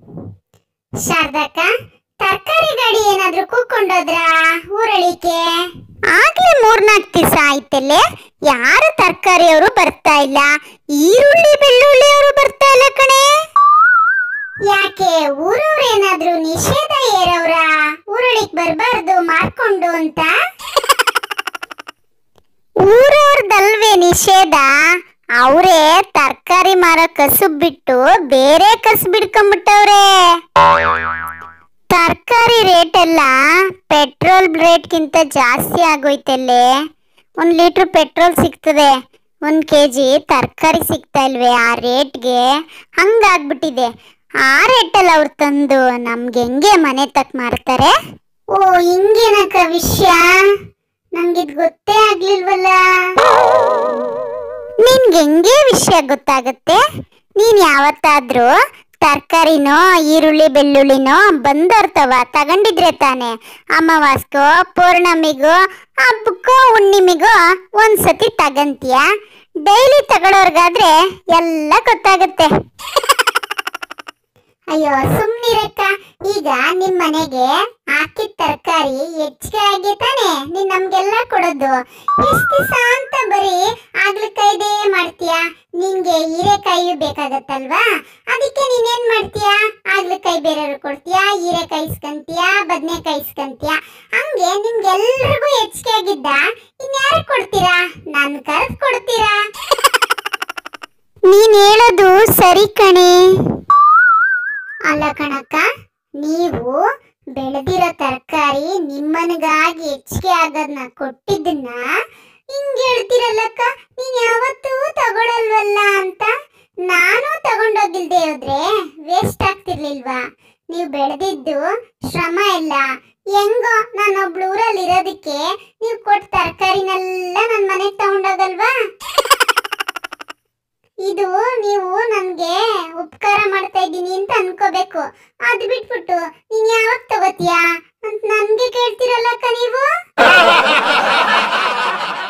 ಶಾರದಕ್ಕ ತರಕಾರಿ ಗಾಡಿ ಏನಾದ್ರೂ ಕೂಕೊಂಡೋದ್ರ ಊರಳಿಕೆ ಆಗ್ಲೇ ಮೂರ್ನಾಲ್ಕು ದಿವಸ ಆಯ್ತಲ್ಲೇ ಯಾರು ತರಕಾರಿಯವರು ಬರ್ತಾ ಇಲ್ಲ ಈರುಳ್ಳಿ ಬೆಳ್ಳುಳ್ಳಿ ಅವರು ಬರ್ತಾ ಇಲ್ಲ ಕಣೆ ಯಾಕೆ ಊರವ್ರು ಏನಾದ್ರೂ ನಿಷೇಧ ಏರವ್ರ ಊರಳಿಕ್ ಬರ್ಬಾರ್ದು ಮಾರ್ಕೊಂಡು ಅಂತ ಊರವ್ರದಲ್ವೇ ನಿಷೇಧ ಅವರೇ ತರಕಾರಿ ಮಾರೋ ಕಸುಬ್ ಬಿಟ್ಟು ಬೇರೆ ಕಸು ಬಿಡ್ಕೊಂಡ್ಬಿಟ್ಟವ್ರೆ ತರಕಾರಿ ರೇಟ್ ಎಲ್ಲ ಪೆಟ್ರೋಲ್ ರೇಟ್ಗಿಂತ ಜಾಸ್ತಿ ಆಗೋಯ್ತಲ್ಲೇ ಒಂದು ಲೀಟ್ರ್ ಪೆಟ್ರೋಲ್ ಸಿಗ್ತದೆ ಒಂದು ಕೆ ಜಿ ತರಕಾರಿ ಸಿಗ್ತಾ ಇಲ್ವೇ ಆ ರೇಟ್ಗೆ ಹಂಗಾಗ್ಬಿಟ್ಟಿದೆ ಆ ರೇಟಲ್ಲಿ ಅವ್ರು ತಂದು ನಮ್ಗೆ ಹೆಂಗೆ ಮನೆ ತಕ್ ಮಾರ್ತಾರೆ ಓ ಹಿಂಗೇನಕ್ಕ ವಿಷಯ ನಂಗಿದ್ ಗೊತ್ತೇ ಆಗ್ಲಿಲ್ವಲ್ಲ ನಿನ್ಗೆ ಹೆಂಗೆ ವಿಷಯ ಗೊತ್ತಾಗುತ್ತೆ ನೀನ್ ಯಾವತ್ತಾದ್ರೂ ತರಕಾರಿನೋ ಈರುಳ್ಳಿ ಬೆಳ್ಳುಳ್ಳಿನೋ ಬಂದೋರ್ತವ ತಗೊಂಡಿದ್ರೆ ತಾನೆ ಅಮಾವಾಸ್ಗೋ ಪೌರ್ಣಮಿಗೋ ಹಬ್ಬಕ್ಕೋ ಹುಣ್ಣಿಮೆಗೋ ಒಂದ್ಸತಿ ತಗಂತೀಯ ಡೈಲಿ ತಗೊಳೋರ್ಗಾದ್ರೆ ಎಲ್ಲ ಗೊತ್ತಾಗುತ್ತೆ ಅಯ್ಯೋ ಸುಮ್ನಿರಕ್ಕ ಈಗ ನಿಮ್ ಮನೆಗೆ ಹಾಕಿದ ತರಕಾರಿ ಹೆಚ್ಚಿಗೆ ಆಗಿ ತಾನೆ ನೀನ್ ನಮ್ಗೆಲ್ಲ ಕೊಡೋದು ಎಷ್ಟ್ ದಿವಸ ಅಂತ ಬರೀ ಆಗ್ಲಕಾಯ್ದೇ ಮಾಡ್ತೀಯ ನಿನ್ಗೆ ಹೀರೆಕಾಯಿ ಬೇಕಾಗತ್ತಲ್ವಾ ಅದಕ್ಕೆ ನೀನೇನ್ ಮಾಡ್ತೀಯ ಆಗ್ಲಕಾಯಿ ಬೇರೆಯವ್ರು ಕೊಡ್ತೀಯ ಹೀರೆಕಾಯಿ ಇಸ್ಕಂತೀಯ ಬದ್ನೆಕಾಯಿ ಇಸ್ಕಂತೀಯ ಹಂಗೆ ನಿಮ್ಗೆಲ್ರಿಗೂ ಹೆಚ್ಚಿಗೆ ಆಗಿದ್ದ ಇನ್ಯಾರು ಕೊಡ್ತೀರಾ ನನ್ ಕರೆದ್ ಕೊಡ್ತೀರಾ ನೀನ್ ಹೇಳೋದು ಸರಿ ಕಣೆ ಅಲ್ಲ ಕಣಕ್ಕ ನೀವು ಬೆಳೆದಿರೋ ತರಕಾರಿ ನಿಮ್ಮನಿಗಾಗಿ ಹೆಚ್ಚಿಗೆ ಆಗೋದನ್ನ ಕೊಟ್ಟಿದ್ದನ್ನ ಹಿಂಗ್ ಹೇಳ್ತಿರಲ್ಲಕ್ಕ ನೀನ್ ಯಾವತ್ತೂ ತಗೊಳಲ್ವಲ್ಲ ಅಂತ ನಾನು ತಗೊಂಡೋಗಿಲ್ದೆ ಹೋದ್ರೆ ವೇಸ್ಟ್ ಆಗ್ತಿರ್ಲಿಲ್ವಾ ನೀವು ಬೆಳೆದಿದ್ದು ಶ್ರಮ ಇಲ್ಲ ಹೆಂಗೋ ನಾನೊಬ್ಳು ಊರಲ್ಲಿ ಇರೋದಕ್ಕೆ ನೀವು ಕೊಟ್ಟ ತರಕಾರಿನೆಲ್ಲ ನನ್ನ ಮನೆಗೆ ತಗೊಂಡೋಗಲ್ವಾ ಇದು ನೀವು ನನ್ಗೆ ಉಪಕಾರ ಮಾಡ್ತಾ ಇದ್ದೀನಿ ಅಂತ ಅನ್ಕೋಬೇಕು ಅದ್ ಬಿಟ್ಬಿಟ್ಟು ನೀನ್ ಯಾವಾಗ ತಗೋತೀಯಾ ಅಂತ ನನ್ಗೆ ಕೇಳ್ತಿರಲ್ಲಕ್ಕ ನೀವು